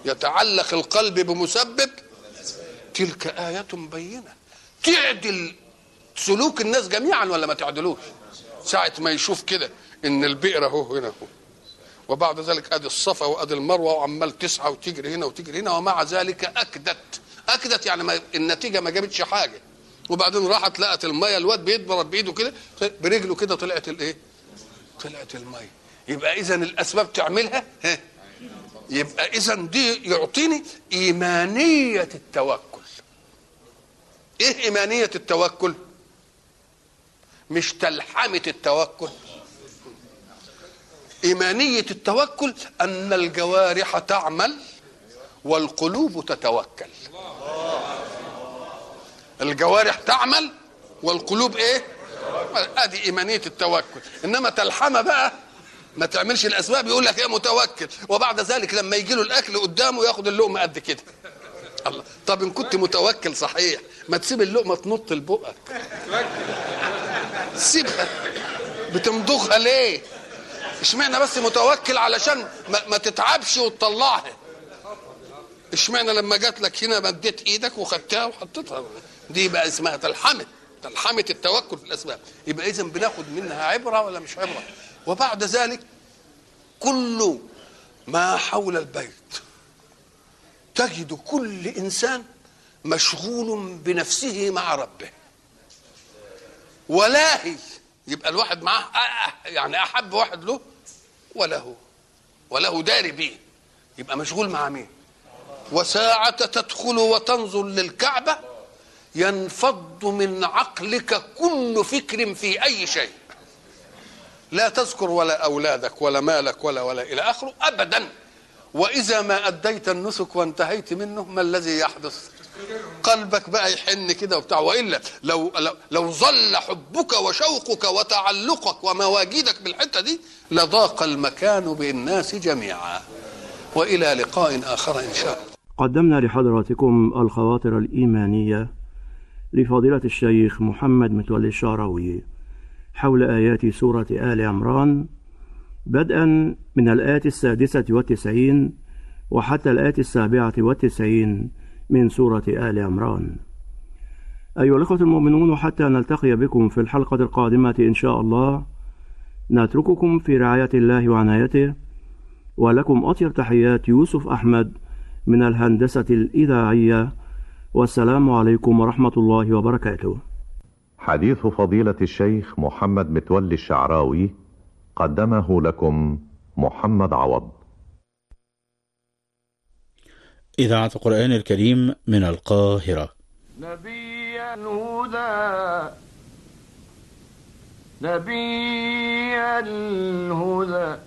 يتعلق القلب بمسبب تلك آية بينة تعدل سلوك الناس جميعا ولا ما تعدلوش ساعة ما يشوف كده ان البئر اهو هنا اهو وبعد ذلك ادي الصفا وادي المروه وعمال تسعى وتجري هنا وتجري هنا ومع ذلك اكدت اكدت يعني ما النتيجه ما جابتش حاجه وبعدين راحت لقت الميه الواد بيضرب بايده كده برجله كده طلعت الايه؟ طلعت الميه يبقى اذا الاسباب تعملها ها يبقى اذا دي يعطيني ايمانيه التوكل ايه ايمانيه التوكل مش تلحمه التوكل ايمانيه التوكل ان الجوارح تعمل والقلوب تتوكل الجوارح تعمل والقلوب ايه ادي ايمانيه التوكل انما تلحمه بقى ما تعملش الاسباب يقول لك ايه متوكل وبعد ذلك لما يجي له الاكل قدامه ياخد اللقمه قد كده الله طب ان كنت متوكل صحيح ما تسيب اللقمه تنط لبقك سيبها بتمضغها ليه اشمعنى بس متوكل علشان ما, ما تتعبش وتطلعها اشمعنى لما جات لك هنا مديت ايدك وخدتها وحطيتها دي بقى اسمها تلحمه تلحمه التوكل في الاسباب يبقى اذا بناخد منها عبره ولا مش عبره وبعد ذلك كل ما حول البيت تجد كل انسان مشغول بنفسه مع ربه ولاهي يبقى الواحد معاه يعني احب واحد له وله وله داري بيه يبقى مشغول مع مين وساعة تدخل وتنظر للكعبة ينفض من عقلك كل فكر في أي شيء لا تذكر ولا أولادك ولا مالك ولا ولا إلى آخره أبدا وإذا ما أديت النسك وانتهيت منه ما الذي يحدث قلبك بقى يحن كده وبتاع والا لو لو, لو ظل حبك وشوقك وتعلقك ومواجدك بالحته دي لضاق المكان بالناس جميعا والى لقاء اخر ان شاء الله قدمنا لحضراتكم الخواطر الإيمانية لفضيلة الشيخ محمد متولي الشعراوي حول آيات سورة آل عمران بدءا من الآية السادسة والتسعين وحتى الآية السابعة والتسعين من سورة آل عمران أيها الأخوة المؤمنون وحتى نلتقي بكم في الحلقة القادمة إن شاء الله نترككم في رعاية الله وعنايته ولكم أطيب تحيات يوسف أحمد من الهندسة الإذاعية والسلام عليكم ورحمة الله وبركاته حديث فضيلة الشيخ محمد متولي الشعراوي قدمه لكم محمد عوض إذاعة القرآن الكريم من القاهرة نبي الهدى نبي الهدى